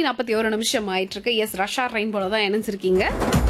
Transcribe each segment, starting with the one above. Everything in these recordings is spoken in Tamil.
நாற்பத்தி ஒரு நிமிஷம் ஆயிட்டு இருக்கு எஸ் ரஷா ரெயின்போல தான் இணைஞ்சிருக்கீங்க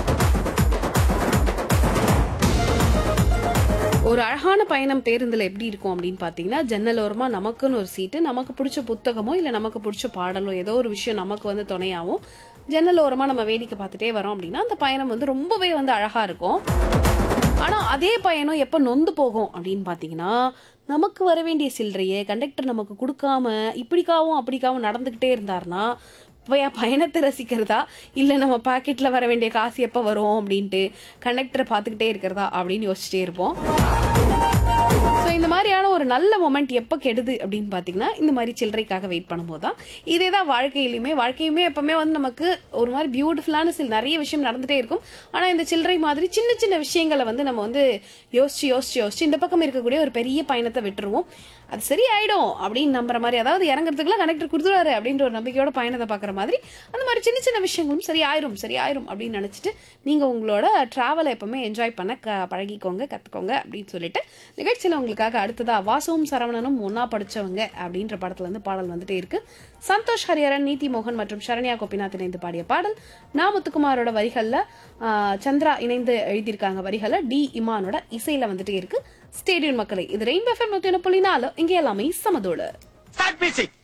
ஒரு அழகான பயணம் பேருந்துல எப்படி இருக்கும் அப்படின்னு பாத்தீங்கன்னா ஜன்னல் ஓரமா நமக்குன்னு ஒரு சீட்டு நமக்கு பிடிச்ச புத்தகமோ இல்ல நமக்கு பிடிச்ச பாடலோ ஏதோ ஒரு விஷயம் நமக்கு வந்து துணையாவும் ஜன்னல் ஓரமா நம்ம வேடிக்கை பார்த்துட்டே வரோம் அப்படின்னா அந்த பயணம் வந்து ரொம்பவே வந்து அழகா இருக்கும் ஆனா அதே பயணம் எப்ப நொந்து போகும் அப்படின்னு பாத்தீங்கன்னா நமக்கு வர வேண்டிய சில்லறையை கண்டக்டர் நமக்கு கொடுக்காம இப்படிக்காவும் அப்படிக்காவும் நடந்துகிட்டே இருந்தாருன்னா பய- பயணத்தை ரசிக்கிறதா இல்ல நம்ம பாக்கெட்ல வர வேண்டிய காசு எப்ப வரும் அப்படின்ட்டு கண்டக்டரை பார்த்துக்கிட்டே இருக்கிறதா அப்படின்னு யோசிச்சுட்டே இருப்போம் ஸோ இந்த மாதிரியான ஒரு நல்ல மொமெண்ட் எப்போ கெடுது அப்படின்னு பார்த்தீங்கன்னா இந்த மாதிரி சில்லறைக்காக வெயிட் பண்ணும்போது தான் இதே தான் வாழ்க்கையிலுமே வாழ்க்கையுமே எப்பவுமே வந்து நமக்கு ஒரு மாதிரி பியூட்டிஃபுல்லான சில நிறைய விஷயம் நடந்துட்டே இருக்கும் ஆனால் இந்த சில்லறை மாதிரி சின்ன சின்ன விஷயங்களை வந்து நம்ம வந்து யோசிச்சு யோசிச்சு யோசிச்சு இந்த பக்கம் இருக்கக்கூடிய ஒரு பெரிய பயணத்தை விட்டுருவோம் அது சரி ஆயிடும் அப்படின்னு நம்புற மாதிரி அதாவது இறங்குறதுக்குலாம் கனெக்டர் கொடுத்துருவாரு அப்படின்ற ஒரு நம்பிக்கையோட பயணத்தை பார்க்குற மாதிரி அந்த மாதிரி சின்ன சின்ன விஷயங்களும் சரி ஆயிரும் சரி ஆயிரும் அப்படின்னு நினச்சிட்டு நீங்கள் உங்களோட ட்ராவலை எப்பவுமே என்ஜாய் பண்ண க பழகிக்கோங்க கற்றுக்கோங்க அப்படின்னு சொல்லிட்டு நிகழ்ச்சியில் உங்களுக்காக அடுத்ததா வாசுவும் சரவணனும் ஒன்னா படிச்சவங்க அப்படின்ற படத்துல இருந்து பாடல் வந்துட்டே இருக்கு சந்தோஷ் ஹரிஹரன் நீதி மோகன் மற்றும் சரண்யா கோபிநாத் இணைந்து பாடிய பாடல் நா முத்துக்குமாரோட வரிகள்ல ஆஹ், சந்திரா இணைந்து எழுதியிருக்காங்க வரிகளை டி இமானோட இசையில வந்துட்டே இருக்கு ஸ்டேடியம் மக்களை இது ரெயின்போ எஃப்எம் நூத்தி ஒன்று புள்ளி நாலு இங்கே எல்லாமே சமதோடு Start music.